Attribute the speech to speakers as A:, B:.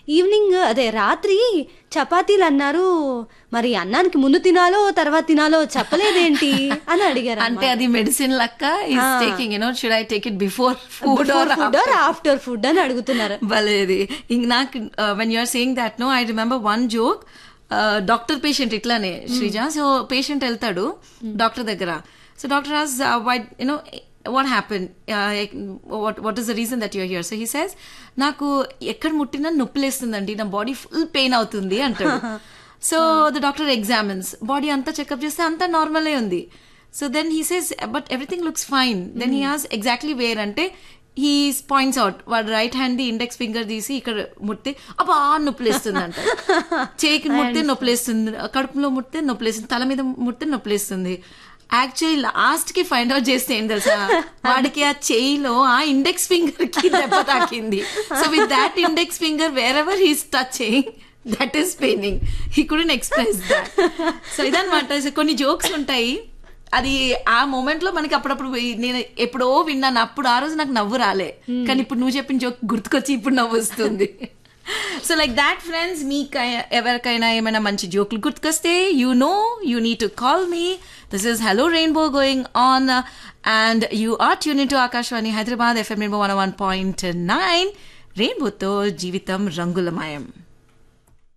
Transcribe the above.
A: evening అదే రాత్రి చపాతీలు అన్నారు మరి అన్నానికి ముందు తినాలో తర్వాత తినాలో చెప్పలేదేంటి అని అడిగారు
B: అంటే అది మెడిసిన్ లక్క is taking you know should I take it before food or
A: food or after food అని అడుగుతున్నారు
B: భలేది ఇంక నాకు when you are saying that no I remember one joke doctor patient ఇట్లానే శ్రీజ సో పేషెంట్ వెళ్తాడు డాక్టర్ దగ్గర so doctor has why you know what happen what what is the reason that you're here so he says నాకు ఎక్కడ ముట్టినా నొప్పి లేస్తుందండి నా body full pain అవుతుంది అంటాడు so the doctor examines body అంతా చెకప్ చేస్తే అంతా నార్మలే ఉంది so then he says but everything looks fine then he has exactly where అంటే హీ పాయింట్స్ అవుట్ వాడు right hand the index finger తీసి ఇక్కడ ముడితే అబ్బా నొప్పిలేస్తుంది అంట చేయికి ముడితే నొప్పిలేస్తుంది కడుపులో ముడితే నొప్పిలేస్తుంది తల మీద ముడితే నొప్పిలేస్తుంది యాక్చువల్లీ లాస్ట్ కి ఫైండ్ అవుట్ చేస్తే ఏం తెలుసా వాడికి ఆ చేయిలో ఆ ఇండెక్స్ ఫింగర్ కి దెబ్బ తాకింది so with that index finger wherever he's touching that is paining he couldn't express that so ఇదనమాట కొన్ని జోక్స్ ఉంటాయి అది ఆ మూమెంట్ లో మనకి అప్పుడప్పుడు ఈ- నేను ఎప్పుడో విన్నాను అప్పుడు ఆ రోజు నాకు నవ్వు రాలే కానీ ఇప్పుడు నువ్వు చెప్పిన జోక్ గుర్తుకొచ్చి ఇప్పుడు నవ్వు వస్తుంది సో లైక్ దాట్ ఫ్రెండ్స్ మీకు ఎవరికైనా ఏమైనా మంచి జోకులు గుర్తుకొస్తే you know you need to call me this is hello Rainbow going on and you are tuned to Akashvani Hyderabad FM Rainbow one one point nine రెయిన్బోతో జీవితం రంగులమయం